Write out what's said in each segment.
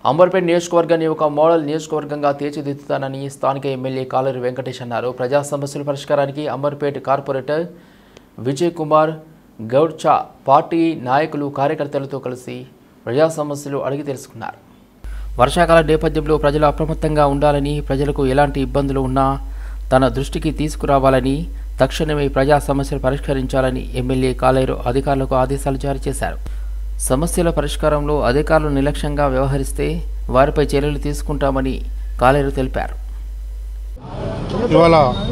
అంబర్పేట నియోజకవర్గాన్ని ఒక మోడల్ నియోజకవర్గంగా తీర్చిదిద్దుతానని స్థానిక ఎమ్మెల్యే కాలరి వెంకటేష్ అన్నారు ప్రజా సమస్యల పరిష్కారానికి అంబర్పేట కార్పొరేటర్ విజయ్ కుమార్ గౌడ్చా పార్టీ నాయకులు కార్యకర్తలతో కలిసి ప్రజా సమస్యలు అడిగి తెలుసుకున్నారు వర్షాకాల నేపథ్యంలో ప్రజలు అప్రమత్తంగా ఉండాలని ప్రజలకు ఎలాంటి ఇబ్బందులు ఉన్నా తన దృష్టికి తీసుకురావాలని తక్షణమే ప్రజా సమస్యలు పరిష్కరించాలని ఎమ్మెల్యే కాలేరు అధికారులకు ఆదేశాలు జారీ చేశారు సమస్యల పరిష్కారంలో అధికారులు నిర్లక్ష్యంగా వ్యవహరిస్తే వారిపై చర్యలు తీసుకుంటామని కాలేరు తెలిపారు ఇవాళ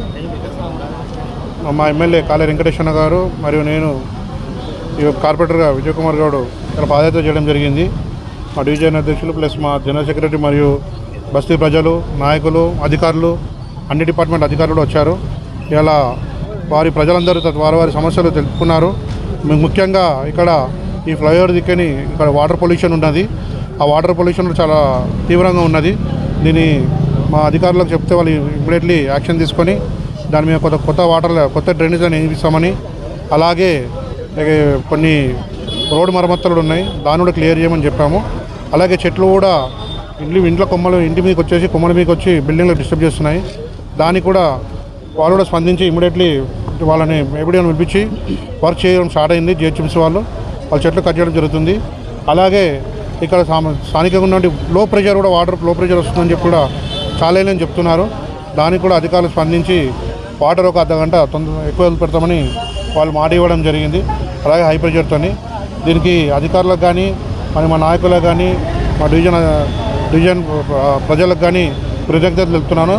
మా ఎమ్మెల్యే కాళే వెంకటేశ్వర గారు మరియు నేను ఈ కార్పొరేటర్గా విజయ్ కుమార్ గౌడ్ ఇక్కడ పాదయాత్ర చేయడం జరిగింది మా డివిజన్ అధ్యక్షులు ప్లస్ మా జనరల్ సెక్రటరీ మరియు బస్తీ ప్రజలు నాయకులు అధికారులు అన్ని డిపార్ట్మెంట్ అధికారులు కూడా వచ్చారు ఇలా వారి ప్రజలందరూ తత- వారి వారి సమస్యలు తెలుపుకున్నారు ము- ముఖ్యంగా ఇక్కడ ఈ ఫ్లైఓవర్ దిక్కని ఇక్కడ వాటర్ పొల్యూషన్ ఉన్నది ఆ వాటర్ పొల్యూషన్ చాలా తీవ్రంగా ఉన్నది దీన్ని మా అధికారులకు చెప్తే వాళ్ళు ఇమ్మీడియట్లీ యాక్షన్ తీసుకొని దాని మీద కొత్త కొత్త వాటర్ కొత్త డ్రైనేజ్ అని వేయిస్తామని అలాగే ఏ, కొన్ని రోడ్డు మరమ్మతులు ఉన్నాయి దాన్ని కూడా క్లియర్ చేయమని చెప్పాము అలాగే చెట్లు కూడా ఇంట్లో ఇంట్లో కొమ్మలు ఇంటి మీదకి వచ్చేసి కొమ్మల మీదకి వచ్చి బిల్డింగ్లో డిస్టర్బ్ చేస్తున్నాయి దానికి కూడా వాళ్ళు కూడా స్పందించి ఇమీడియట్లీ వాళ్ళని ఎప్పుడైనా పిలిపించి వర్క్ చేయడం స్టార్ట్ అయింది జిహెచ్ఎంసీ వాళ్ళు వాళ్ళ చెట్లు కట్ చేయడం జరుగుతుంది అలాగే ఇక్కడ సామ- స్థానికంగా ఉన్నటువంటి లో ప్రెషర్ కూడా వాటర్ లో ప్రెషర్ వస్తుందని చెప్పి కూడా చాలా అని చెప్తున్నారు దానికి కూడా అధికారులు స్పందించి వాటర్ ఒక అర్ధ గంట తొందర ఎక్కువ పెడతామని వాళ్ళు మాట ఇవ్వడం జరిగింది అలాగే హై ప్రెషర్తోని దీనికి అధికారులకు కానీ మరి మా నాయకులకు కానీ మా డివిజన్ డివిజన్ ప్రజలకు కానీ కృతజ్ఞతలు తెలుపుతున్నాను